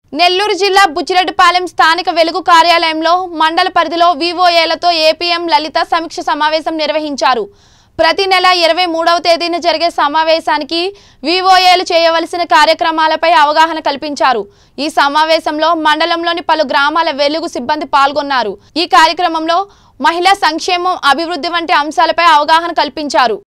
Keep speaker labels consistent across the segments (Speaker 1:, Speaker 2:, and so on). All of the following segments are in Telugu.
Speaker 1: నెల్లూరు జిల్లా బుచ్చిరెడ్డిపాలెం స్థానిక వెలుగు కార్యాలయంలో మండల పరిధిలో వివోఏలతో ఏపీఎం లలిత సమీక్ష సమావేశం నిర్వహించారు ప్రతి నెల ఇరవై మూడవ తేదీన జరిగే సమావేశానికి వివోఏలు చేయవలసిన కార్యక్రమాలపై అవగాహన కల్పించారు ఈ సమావేశంలో మండలంలోని పలు గ్రామాల వెలుగు సిబ్బంది పాల్గొన్నారు ఈ కార్యక్రమంలో మహిళా సంక్షేమం అభివృద్ధి వంటి అంశాలపై అవగాహన కల్పించారు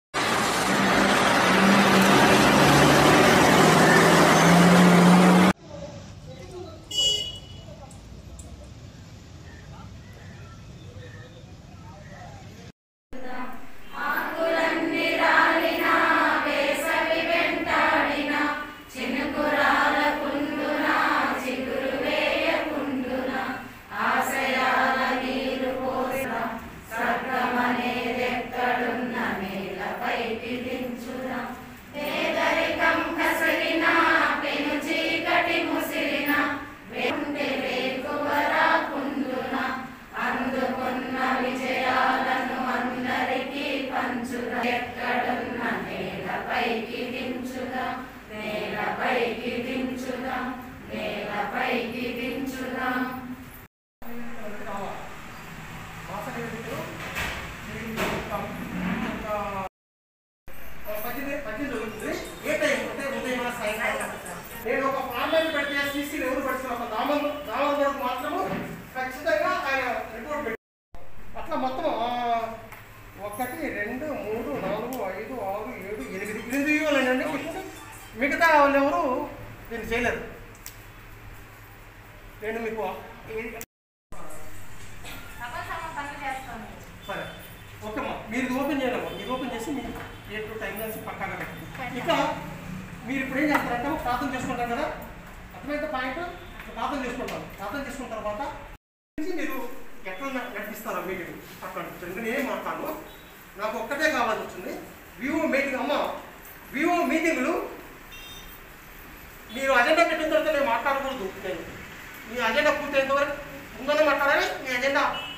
Speaker 2: పద్దెనిమిది పద్దెనిమిది జరుగుతుంది ఏ టైం అంటే ఉదయం సాయంకాలం నేను ఒక ఆన్లైన్ పెడితే సీసీలు ఎవరు పెడుతున్నా ఒక నామం నామం వరకు మాత్రము ఖచ్చితంగా ఆయన రిపోర్ట్ పెట్టి అట్లా మొత్తం ఆ, ఒకటి రెండు మూడు నాలుగు ఐదు ఆరు ఏడు ఎనిమిది ఎనిమిది ఇవ్వాలండి మిగతా వాళ్ళు ఎవరు దీన్ని చేయలేరు నేను మీకు ఏ- సరే ఓకేమ్మా మీరు ఇది ఓపెన్ చేయాలమ్మా మీరు ఓపెన్ చేసి మీరు ఏ టూ టైం నుంచి పక్కాగా పెట్టండి ఇక మీరు ఇప్పుడు ఏం చేస్తారంటే ప్రార్థన చేసుకుంటారు కదా అర్థమైతే పాయింట్ ప్రార్థన చేసుకుంటారు ప్రార్థన చేసుకున్న తర్వాత నుంచి మీరు ఎట్లా న- నడిపిస్తారా మీటింగ్ అట్లా నడిపిస్తారు నేను ఏం మాట్లాడను నాకు ఒక్కటే కావాల్సి వచ్చింది వివో మీటింగ్ అమ్మ వివో మీటింగ్లు మీరు అజెండా పెట్టిన తర్వాత నేను మాట్లాడకూడదు నేను మీ అజెండా పూర్తయినంత వరకు ముందనే మాట్లాడాలి మీ అజెండా